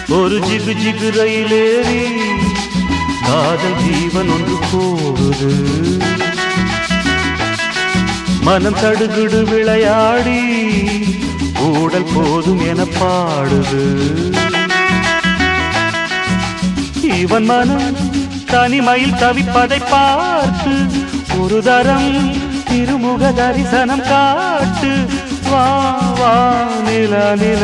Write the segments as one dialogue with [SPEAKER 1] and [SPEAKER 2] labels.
[SPEAKER 1] ஒரு ஜிகு ஜிகு ரயிலேறி காதல் ஜீவன் ஒன்று போகுது மனம் தடுகுடு விளையாடி ஊடல் போதும் என பாடுது இவன் மனம் தனிமையில் தவிப்பதை பார்த்து ஒரு தரம் திருமுக தரிசனம் காட்டு வா வா நில நில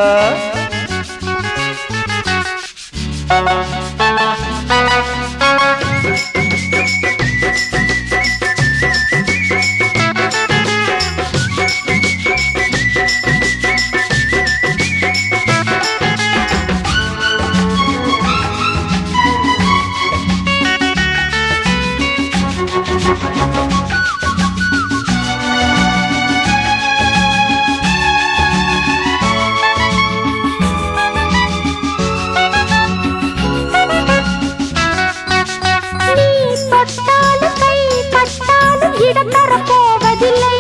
[SPEAKER 2] நீ தொட்டாலும் கை பட்டாலும் இடம் தரப்போவதில்லை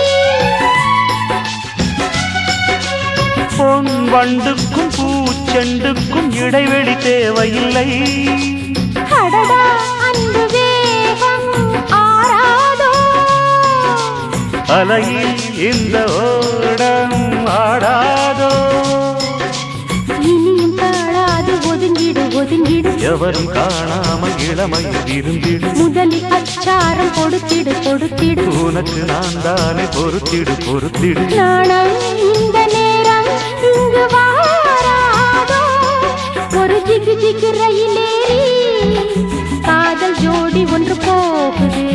[SPEAKER 1] பொன் வண்டுக்கும் பூச்செண்டுக்கும் இடைவெளி தேவையில்லை
[SPEAKER 2] அடடா அன்பு வேகம் ஆறாதோ
[SPEAKER 1] அலையில் இந்த ஓடம் ஆடாதோ
[SPEAKER 2] இனியும் தாழாது ஒதுங்கிடு ஒதுங்கிடு
[SPEAKER 1] எவரும் காணாமல் இளமையில் இருந்திடு
[SPEAKER 2] முதலில் அச்சாரம் கொடுத்திடு கொடுத்திடு
[SPEAKER 1] உனக்கு நான் தானே பொறுத்திடு பொறுத்திடு
[SPEAKER 2] நாணம் இந்த நேரம் இங்கு வாராதோ ஒரு ஜிகு ஜிகு ரயிலேறி காதல் ஜோடி ஒன்று போகுது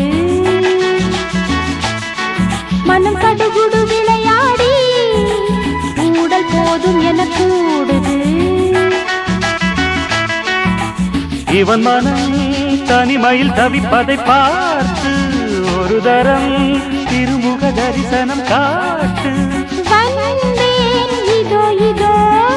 [SPEAKER 2] மனம் கடுகுடு விளையாடி ஊடல் போதும் என கூடுது
[SPEAKER 1] இவன் மனம் தனிமையில் தவிப்பதை பார்த்து ஒரு தரம் திருமுக தரிசனம் காட்டு
[SPEAKER 2] வந்தேன் இதோ இதோ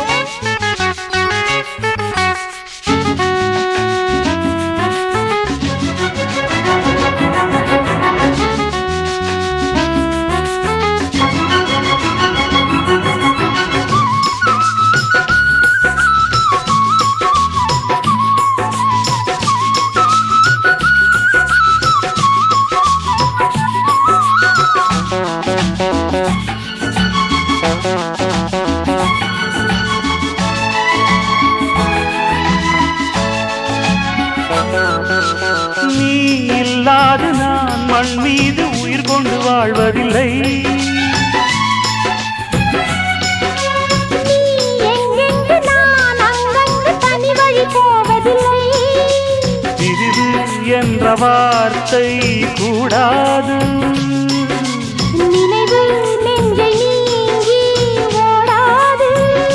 [SPEAKER 1] நீ இல்லாது நான் மண் மீது உயிர் கொண்டு வாழ்வதில்லை
[SPEAKER 2] நீ எங்கெங்கு நான் அங்கங்கு தனி வழி போவதில்லை
[SPEAKER 1] பிரிவு என்ற வார்த்தை கூடாது
[SPEAKER 2] நினைவு நெஞ்சை நீங்கி ஓடாது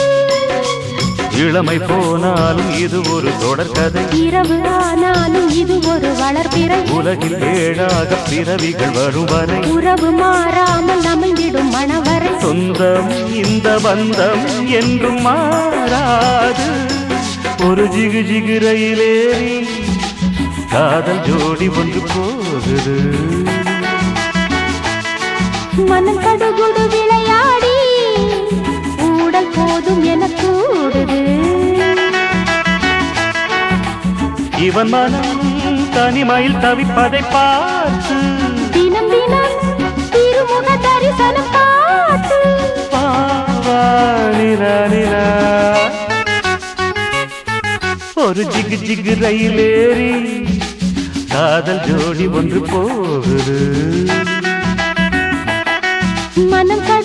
[SPEAKER 1] இளமை போனாலும் இது ஒரு தொடர்கதை
[SPEAKER 2] இரவு ஆனாலும் இது ஒரு வளர்பிறை
[SPEAKER 1] உலகில் ஏழாக பிறவிகள் வரும் வரை
[SPEAKER 2] உறவு மாறாமல் அமைந்திடும் மணவரை
[SPEAKER 1] சொந்தம் இந்த பந்தம் என்றும் மாறாது ஒரு ஜிகு ஜிகு ரயிலேறி காதல் ஜோடி ஒன்று போகுது
[SPEAKER 2] மனம் கடுகுடு விளையாடி ஊடல் போதும் என கூடுது
[SPEAKER 1] இவன் மனம் தனிமையில் தவிப்பதை பார்த்து
[SPEAKER 2] தினம் தினம் திருமுக தரிசனம் காட்டு
[SPEAKER 1] வா, வா, நிலா, நிலா. ஒரு ஜிகு ஜிகு ரயிலேறி காதல் ஜோடி ஒன்று போகுது
[SPEAKER 2] மனம்